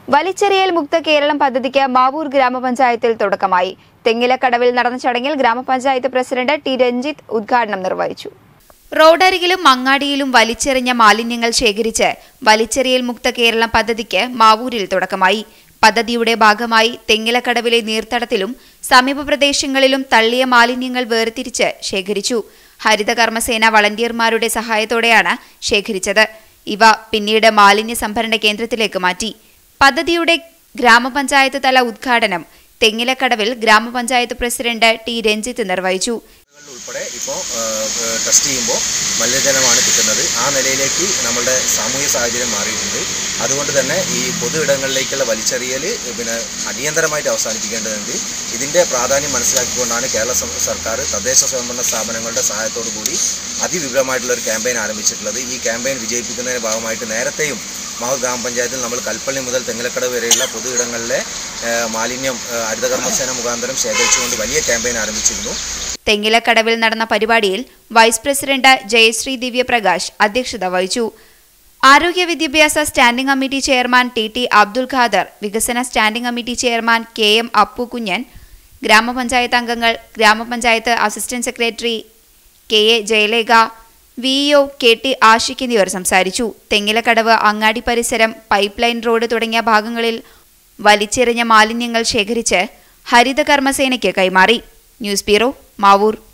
വലിച്ചെറിയൽ മുക്ത കേരളം പദ്ധതിക്ക് മാവൂർ ഗ്രാമപഞ്ചായത്തിൽ തുടക്കമായി തെങ്ങിലക്കടവിൽ നടന്ന ചടങ്ങിൽ ഗ്രാമപഞ്ചായത്ത് പ്രസിഡന്റ് ടി രഞ്ജിത്ത് ഉദ്ഘാടനം നിർവഹിച്ചു റോഡരികിലും മങ്ങാടിയിലും വലിച്ചെറിഞ്ഞ മാലിന്യങ്ങൾ ശേഖരിച്ച് വലിച്ചെറിയൽ മുക്ത കേരളം പദ്ധതിക്ക് മാവൂരിൽ തുടക്കമായി പദ്ധതിയുടെ ഭാഗമായി തെങ്ങിലക്കടവിലെ നീർത്തടത്തിലും സമീപ പ്രദേശങ്ങളിലും തള്ളിയ മാലിന്യങ്ങൾ വേർതിരിച്ച് ശേഖരിച്ചു ഹരിത കർമ്മസേന വളണ്ടിയർമാരുടെ സഹായത്തോടെയാണ് ശേഖരിച്ചത് ഇവ പിന്നീട് മാലിന്യ സംഭരണ കേന്ദ്രത്തിലേക്ക് മാറ്റി പദ്ധതിയുടെ ഗ്രാമപഞ്ചായത്ത് തല ഉദ്ഘാടനം തെങ്ങിലക്കടവിൽ ഗ്രാമപഞ്ചായത്ത് പ്രസിഡന്റ് ടി രഞ്ജിത്ത് നിർവഹിച്ചു ഉൾപ്പെടെ ഇപ്പോൾ ടെസ്റ്റ് ചെയ്യുമ്പോൾ മലിനജലമാണ് കിട്ടുന്നത് ആ നിലയിലേക്ക് നമ്മളുടെ സാമൂഹ്യ സാഹചര്യം മാറിയിട്ടുണ്ട് അതുകൊണ്ട് തന്നെ ഈ പൊതു ഇടങ്ങളിലേക്കുള്ള വലിച്ചെറിയൽ പിന്നെ അടിയന്തരമായിട്ട് അവസാനിപ്പിക്കേണ്ടതുണ്ട് ഇതിൻ്റെ പ്രാധാന്യം മനസ്സിലാക്കിക്കൊണ്ടാണ് കേരള സം- സർക്കാർ തദ്ദേശ സ്വയംഭരണ സ്ഥാപനങ്ങളുടെ സഹായത്തോടു കൂടി അതിവിപുലമായിട്ടുള്ള ഒരു ക്യാമ്പയിൻ ആരംഭിച്ചിട്ടുള്ളത് ഈ ക്യാമ്പയിൻ വിജയിപ്പിക്കുന്നതിന്റെ ഭാഗമായിട്ട് നേരത്തെയും മാവൂർ ഗ്രാമപഞ്ചായത്തിൽ നമ്മൾ കൽപ്പള്ളി മുതൽ തെങ്ങിലക്കട വരെയുള്ള പൊതു ഇടങ്ങളിലെ ഏഹ്, മാലിന്യം ഏഹ്, ഹരിതകർമ്മസേന മുഖാന്തരം ശേഖരിച്ചുകൊണ്ട് വലിയ ക്യാമ്പയിൻ ആരംഭിച്ചിരുന്നു തെങ്ങിലക്കടവിൽ നടന്ന പരിപാടിയിൽ വൈസ് പ്രസിഡന്റ് ജയശ്രീ ദിവ്യപ്രകാശ് അധ്യക്ഷത വഹിച്ചു ആരോഗ്യ വിദ്യാഭ്യാസ standing committee chairman T T Abdul Khader വികസന standing committee chairman K M Appu Kunjan gram panchayat അംഗങ്ങൾ gram panchayat assistant secretary K A Jayalekha V O K T Ashiq എന്നിവർ സംസാരിച്ചു തെങ്ങിലക്കടവ് അങ്ങാടി പരിസരം പൈപ്പ് ലൈൻ റോഡ് തുടങ്ങിയ ഭാഗങ്ങളിൽ വലിച്ചെറിഞ്ഞ മാലിന്യങ്ങൾ ശേഖരിച്ച് ഹരിത കർമ്മസേനയ്ക്ക് കൈമാറി ന്യൂസ് ബ്യൂറോ മാവൂർ